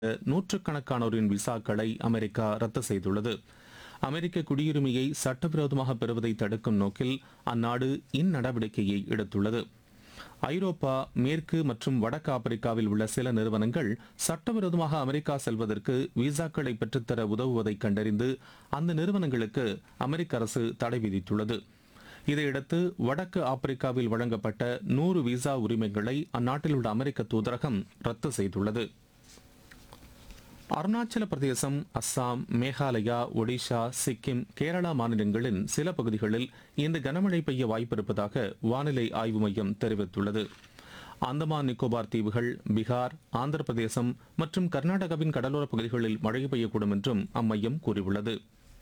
நூற்றுக்கணக்கானோரின் விசாக்களை America ரத்து செய்துள்ளது அமெரிக்க குடியுரிமையை சட்டவிரோதமாக பெறுவதை தடுக்கும் நோக்கில் அந்நாடு இந்நடவடிக்கையை எடுத்துள்ளது ஐரோப்பா மேற்கு மற்றும் வடக்கு ஆப்பிரிக்காவில் உள்ள சில நிறுவனங்கள் சட்டவிரோதமாக அமெரிக்கா செல்வதற்கு விசாக்களை பெற்றுத்தர உதவுவதை கண்டறிந்து அந்த நிறுவனங்களுக்கு அமெரிக்க அரசு தடை விதித்துள்ளது இதையடுத்து வடக்கு ஆப்பிரிக்காவில் வழங்கப்பட்ட நூறு விசா உரிமைகளை அந்நாட்டில் உள்ள அமெரிக்க தூதரகம் ரத்து செய்துள்ளது அருணாச்சல பிரதேசம் அஸ்ஸாம் மேகாலயா ஒடிஷா சிக்கிம் கேரளா மாநிலங்களின் சில பகுதிகளில் இன்று கனமழை பெய்ய வாய்ப்பிருப்பதாக வானிலை ஆய்வு மையம் தெரிவித்துள்ளது அந்தமான் நிக்கோபார் தீவுகள் பீகார் ஆந்திர பிரதேசம் மற்றும் கர்நாடகாவின் கடலோரப் பகுதிகளில் மழை பெய்யக்கூடும் என்றும் அம்மையம் கூறியுள்ளது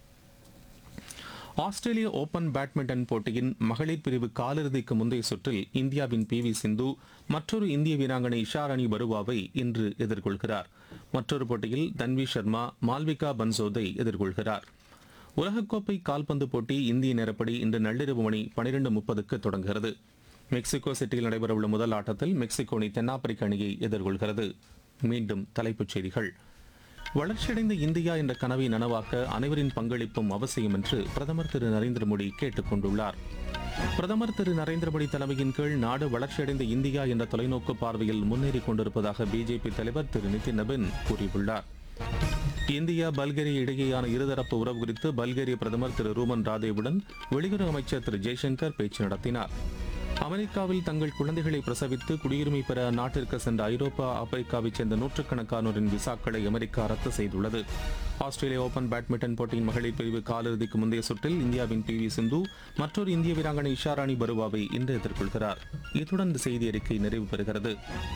ஆஸ்திரேலிய ஓபன் பேட்மிண்டன் போட்டியின் மகளிர் பிரிவு காலிறுதிக்கு முந்தைய சுற்றில் இந்தியாவின் பி வி சிந்து மற்றொரு இந்திய வீராங்கனை இஷாராணி பருவாவை இன்று எதிர்கொள்கிறார் மற்றொரு போட்டியில் தன்வி சர்மா மால்விகா பன்சோதை எதிர்கொள்கிறார் உலகக்கோப்பை கால்பந்து போட்டி இந்திய நேரப்படி இன்று நள்ளிரவு மணி பனிரெண்டு முப்பதுக்கு தொடங்குகிறது மெக்சிகோ சிட்டியில் நடைபெறவுள்ள முதல் ஆட்டத்தில் மெக்சிகோ அணி தென்னாப்பிரிக்க அணியை எதிர்கொள்கிறது மீண்டும் தலைப்புச் செய்திகள் வளர்ச்சியடைந்த இந்தியா என்ற கனவை நனவாக்க அனைவரின் பங்களிப்பும் அவசியம் என்று பிரதமர் திரு நரேந்திர மோடி கேட்டுக் கொண்டுள்ளார் பிரதமர் திரு நரேந்திர மோடி தலைமையின் கீழ் நாடு வளர்ச்சியடைந்த இந்தியா என்ற தொலைநோக்கு பார்வையில் முன்னேறிக் கொண்டிருப்பதாக பிஜேபி தலைவர் திரு நிதின் நபின் கூறியுள்ளார் இந்தியா பல்கேரியா இடையேயான இருதரப்பு உறவு குறித்து பல்கேரிய பிரதமர் திரு ரூமன் ராதேவுடன் வெளியுறவு அமைச்சர் திரு ஜெய்சங்கர் பேச்சு நடத்தினார் அமெரிக்காவில் தங்கள் குழந்தைகளை பிரசவித்து குடியுரிமை பெற அந்நாட்டிற்கு சென்ற ஐரோப்பா ஆப்பிரிக்காவைச் சேர்ந்த நூற்றுக்கணக்கானோரின் விசாக்களை அமெரிக்கா ரத்து செய்துள்ளது ஆஸ்திரேலிய ஓபன் பேட்மிண்டன் போட்டியின் மகளிர் பிரிவு காலிறுதிக்கு முந்தைய சுற்றில் இந்தியாவின் பி வி சிந்து மற்றொரு இந்திய வீராங்கனை இஷாராணி பருவாவை இன்று எதிர்கொள்கிறார் இத்துடன் இந்த செய்தி அறிக்கை நிறைவு பெறுகிறது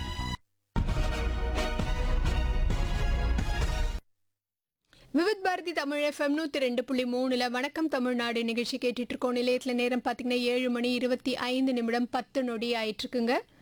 விவித் பாரதி தமிழ் எஃப்எம் நூற்றி ரெண்டு புள்ளி மூணுல வணக்கம் தமிழ்நாடு நிகழ்ச்சி கேட்டுட்டு இருக்கோம் நிலையத்தில் நேரம் பார்த்தீங்கன்னா ஏழு மணி இருபத்தி ஐந்து நிமிடம் பத்து நொடி ஆயிட்டு இருக்குங்க